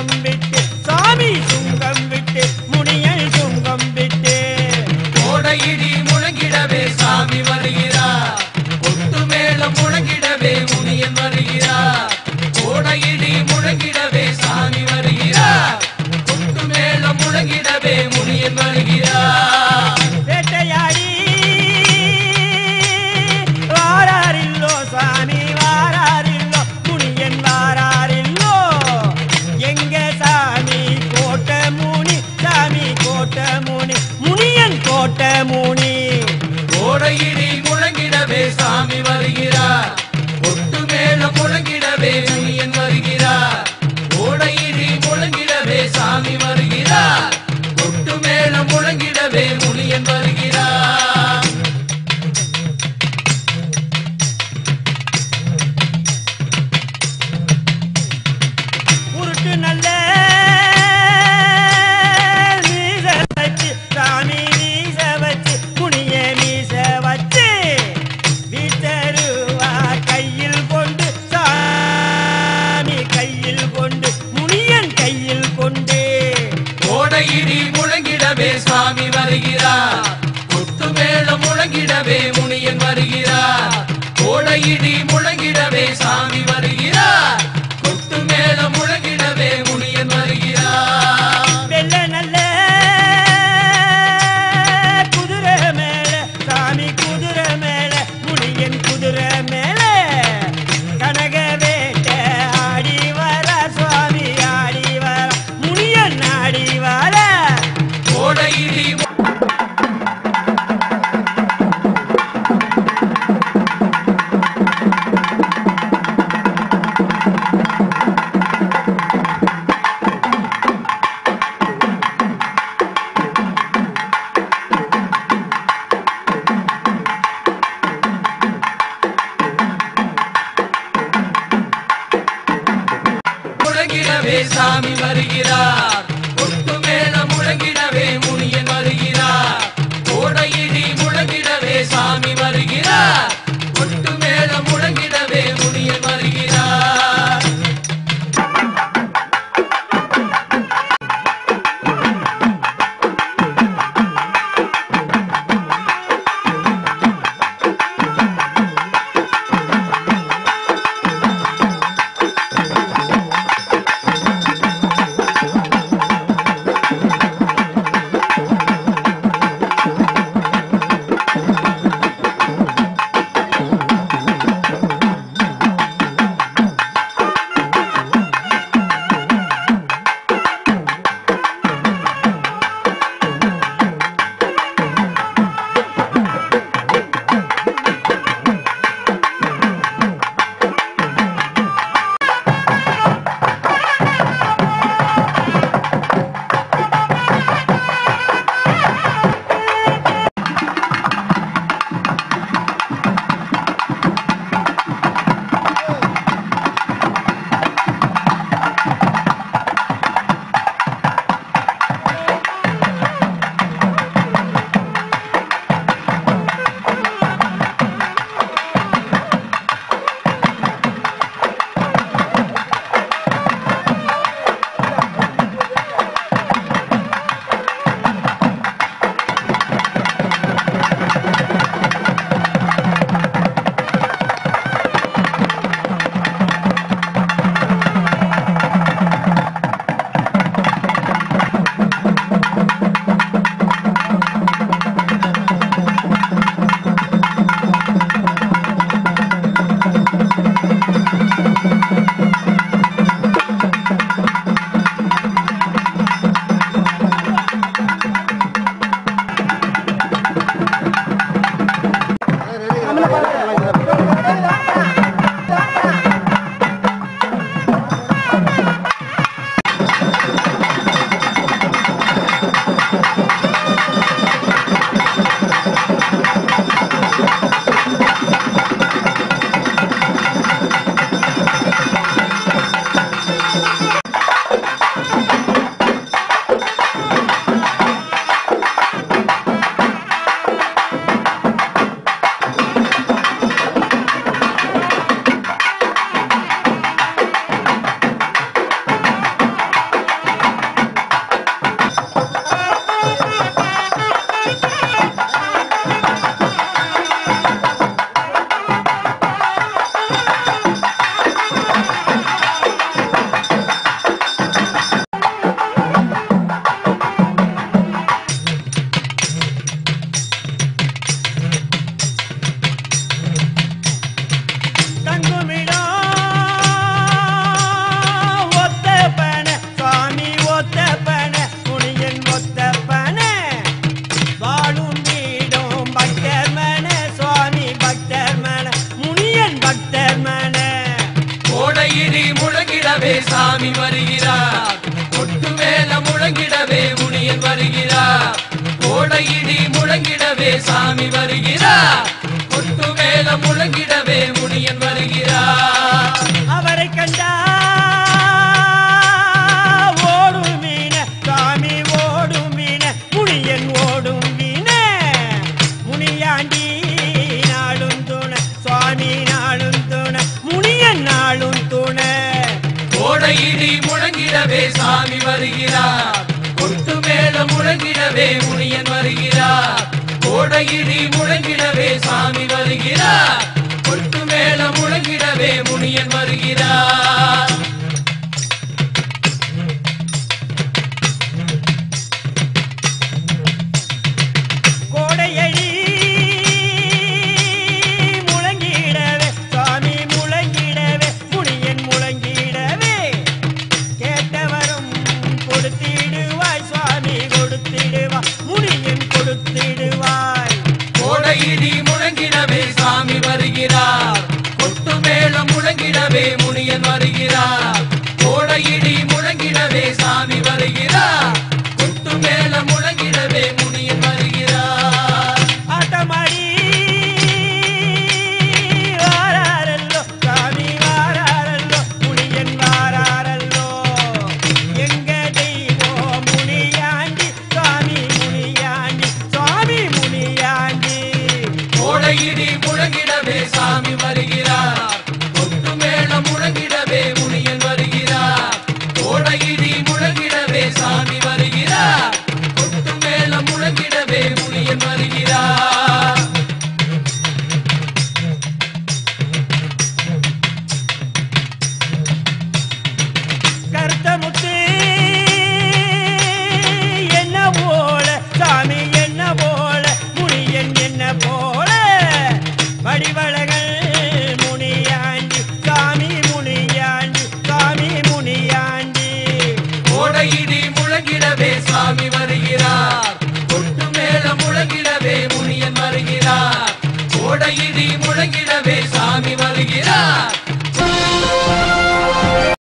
சுங்கம் விட்டு சாமி சுங்கம் விட்டு முனியன் சுங்கம் விட்டு கோடையிடி முழங்கிடவே சாமி வருகிறார் கொட்டு மேளம் முழங்கிடவே முனியன் வருகிறார் கோடையிடி முழங்கிடவே சாமி வருகிறார் கொட்டு மேளம் முழங்கிடவே முனியன் வருகிறார் வேட்டையாடி வாராரில்லோ சாமி வாராரில்லோ முனியன் வாராரில்லோ எங்க சாமி கோட்ட முனி சாமி கோட்ட முனி முனியன் கோட்ட முனி கோடையிடி முழங்கிடவே சாமி வருகிறார் கொட்டு மேளம் முழங்கிடவே முனியன் வருகிறார் கோடையிடி முழங்கிடவே சாமி வருகிறார் கொட்டு மேளம் முழங்கிடவே முனியன் வருகிறார் உருட்டு நல்ல மீச வச்சு சாமி மீச வச்சு முனிய மீச வச்சு வீட்டருவா கையில் கொண்டு சாமி கையில் கொண்டு முனியன் கையில் கொண்டு கோடையிடி முழங்கிடவே சாமி வருகிறார் கொட்டு மேளம் முழங்கிடவே முனியன் வருகிறார் கோடையிடி முழங்கிடவே சாமி வருகிறார் கொட்டு மேளம் முழங்கிடவே முனியன் வருகிறார் வெள்ள நல்ல குதிரை மேல சாமி குதிரை மேல முனியன் குதிரை மேல கனக வேட்ட ஆடி வர சுவாமி ஆடி வர முனியன் ஆடி வர கோடையிடி முழங்கிடவே சாமி வருகிறார் கொட்டு மேளம் முழங்கிடவே முனியன் வருகிறார் கோடையிடி முழங்கிடவே சாமி வருகிறார் கொட்டு மேளம் முழங்கிடவே முனியன் வருகிறார் வருகிறார் கொட்டு மேல முழங்கிடவே முனியன் வருகிறார் கோடையிடி முழங்கிடவே சாமி வருகிறார் கொட்டு மேல முழங்கிடவே முனியன் வருகிறார் அவரை கண்டா ஓடும் மீன சாமி ஓடும் மீன முனியன் ஓடும் மீன முனியாண்டி நாளும் துணை சுவாமி நாளும் துணை முனியன் நாளும் துணை கோடையிடி முழங்கிடவே சாமி வருகிறார் கொட்டு மேல முழங்கிடவே முனியன் வருகிறார் கோடையிடி முழங்கிடவே சாமி வருகிறார் கொட்டு மேல முழங்கிடவே முனியன் வருகிறார் கோடையடி முழங்கிடவே சாமி முழங்கிடவே முனியன் முழங்கிடவே கேட்டவரும் கொடுத்திடுவாய் சுவாமி கொடுத்திடுவாய் முனியன் கொடுத்திடுவாய் கோடையிடி முழங்கிடவே சாமி வருகிறார் கொட்டு மேல முழங்கிடவே முனியன் வருகிறார் கோடையிடி முழங்கிடவே சாமி வருகிறார் கொட்டு மேல முழங்கிடவே முனியன் வருகிறார் ஆட்டமாடி வாராரல்லோ சாமி வாராரல்லோ முனியன் வாராரல்லோ எங்க தெய்வம் முனியாண்டி சுவாமி முனியாண்டி சுவாமி முனியாண்டி கோடையிடி முழங்கிடவே சாமி வருகிறார் கொட்டு மேல முழங்கிடவே முனியன் வருகிறார் கோடையிடி முழங்கிடவே சாமி வருகிறார் கொட்டு மேல முழங்கிடவே முனியன் வருகிறார் கருத்த முத்து என்ன போல சாமி என்ன போல முனியன் என்ன போல வடிவழகல் முனியாண்டி சாமி முனியாண்டி சாமி முனியாண்டி கோடையிடி முழங்கிடவே சாமி வருகிறார் கொட்டு மேல முழங்கிடவே முனியன் வருகிறார் கோடையிடி முழங்கிடவே சாமி வருகிறார்